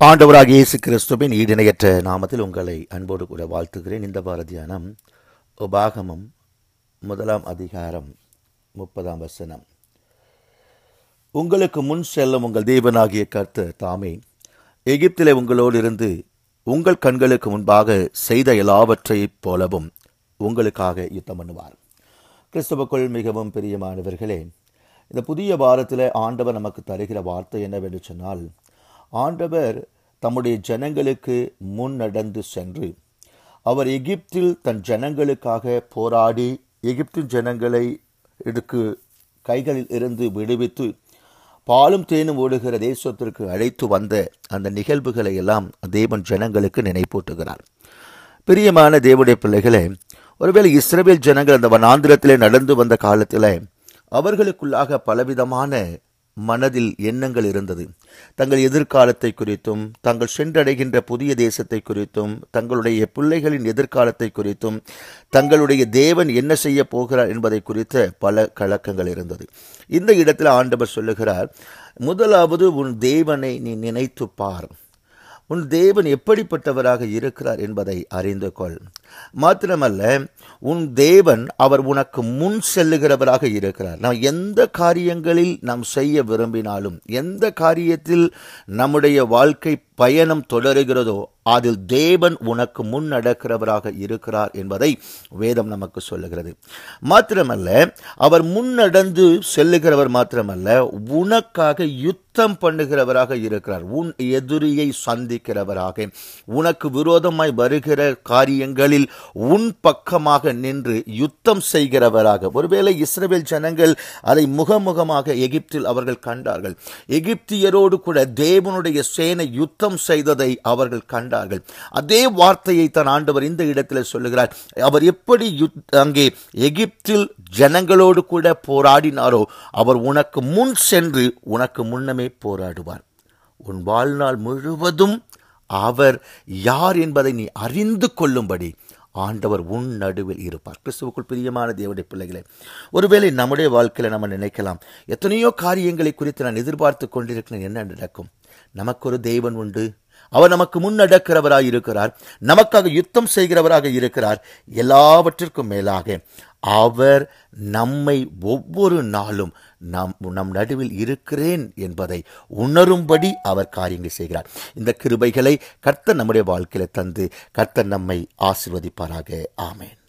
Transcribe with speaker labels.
Speaker 1: ஆண்டவராக இயேசு கிறிஸ்துவின் ஈடிணையற்ற நாமத்தில் உங்களை அன்போடு கூட வாழ்த்துகிறேன் இந்த வார தியானம் உபாகமம் முதலாம் அதிகாரம் முப்பதாம் வசனம் உங்களுக்கு முன் செல்லும் உங்கள் தேவனாகிய கர்த்தர் தாமே எகிப்திலே உங்களோடு இருந்து உங்கள் கண்களுக்கு முன்பாக செய்த எல்லாவற்றைப் போலவும் உங்களுக்காக யுத்தம் பண்ணுவார் கிறிஸ்துவுக்குள் மிகவும் பிரியமானவர்களே இந்த புதிய வாரத்தில் ஆண்டவர் நமக்கு தருகிற வார்த்தை என்னவென்று சொன்னால் ஆண்டவர் தம்முடைய ஜனங்களுக்கு முன் நடந்து சென்று அவர் எகிப்தில் தன் ஜனங்களுக்காக போராடி எகிப்தின் ஜனங்களை எடுக்கு கைகளில் இருந்து விடுவித்து பாலும் தேனும் ஓடுகிற தேசத்திற்கு அழைத்து வந்த அந்த நிகழ்வுகளை எல்லாம் தேவன் ஜனங்களுக்கு நினைப்பூட்டுகிறார் பிரியமான தேவனுடைய பிள்ளைகளே ஒருவேளை இஸ்ரவேல் ஜனங்கள் அந்த வனாந்திரத்திலே நடந்து வந்த காலத்தில் அவர்களுக்குள்ளாக பலவிதமான மனதில் எண்ணங்கள் இருந்தது தங்கள் எதிர்காலத்தை குறித்தும் தங்கள் சென்றடைகின்ற புதிய தேசத்தை குறித்தும் தங்களுடைய பிள்ளைகளின் எதிர்காலத்தை குறித்தும் தங்களுடைய தேவன் என்ன செய்ய போகிறார் என்பதை குறித்த பல கலக்கங்கள் இருந்தது இந்த இடத்துல ஆண்டவர் சொல்லுகிறார் முதலாவது உன் தேவனை நீ நினைத்து பார் உன் தேவன் எப்படிப்பட்டவராக இருக்கிறார் என்பதை அறிந்து கொள் மாத்திரமல்ல உன் தேவன் அவர் உனக்கு முன் செல்லுகிறவராக இருக்கிறார் நாம் எந்த காரியங்களில் நாம் செய்ய விரும்பினாலும் எந்த காரியத்தில் நம்முடைய வாழ்க்கை பயணம் தொடருகிறதோ அதில் தேவன் உனக்கு முன் நடக்கிறவராக இருக்கிறார் என்பதை வேதம் நமக்கு சொல்லுகிறது மாத்திரமல்ல அவர் முன்னடந்து செல்லுகிறவர் மாத்திரமல்ல உனக்காக யுத்தம் பண்ணுகிறவராக இருக்கிறார் உன் எதிரியை சந்திக்கிறவராக உனக்கு விரோதமாய் வருகிற காரியங்களில் உன் பக்கமாக நின்று யுத்தம் செய்கிறவராக ஒருவேளை இஸ்ரேல் ஜனங்கள் அதை முகமுகமாக எகிப்தில் அவர்கள் கண்டார்கள் எகிப்தியரோடு கூட தேவனுடைய சேனை யுத்தம் செய்ததை அவர்கள் கண்டார்கள் அதே வார்த்தையை தான் ஆண்டவர் இந்த இடத்தில் சொல்லுகிறார் அவர் எப்படி அங்கே எகிப்தில் ஜனங்களோடு கூட போராடினாரோ அவர் உனக்கு முன் சென்று உனக்கு முன்னமே போராடுவார் உன் வாழ்நாள் முழுவதும் அவர் யார் என்பதை நீ அறிந்து கொள்ளும்படி ஆண்டவர் உன் நடுவில் இருப்பார் கிறிஸ்துவுக்குள் பிரியமான தேவடைய பிள்ளைகளை ஒருவேளை நம்முடைய வாழ்க்கையில் நம்ம நினைக்கலாம் எத்தனையோ காரியங்களை குறித்து நான் எதிர்பார்த்து கொண்டிருக்கிறேன் என்ன நடக்கும் நமக்கு ஒரு தெய்வன் உண்டு அவர் நமக்கு முன்னடக்கிறவராக இருக்கிறார் நமக்காக யுத்தம் செய்கிறவராக இருக்கிறார் எல்லாவற்றிற்கும் மேலாக அவர் நம்மை ஒவ்வொரு நாளும் நம் நம் நடுவில் இருக்கிறேன் என்பதை உணரும்படி அவர் காரியங்கள் செய்கிறார் இந்த கிருபைகளை கர்த்தர் நம்முடைய வாழ்க்கையில தந்து கர்த்தர் நம்மை ஆசிர்வதிப்பாராக ஆமேன்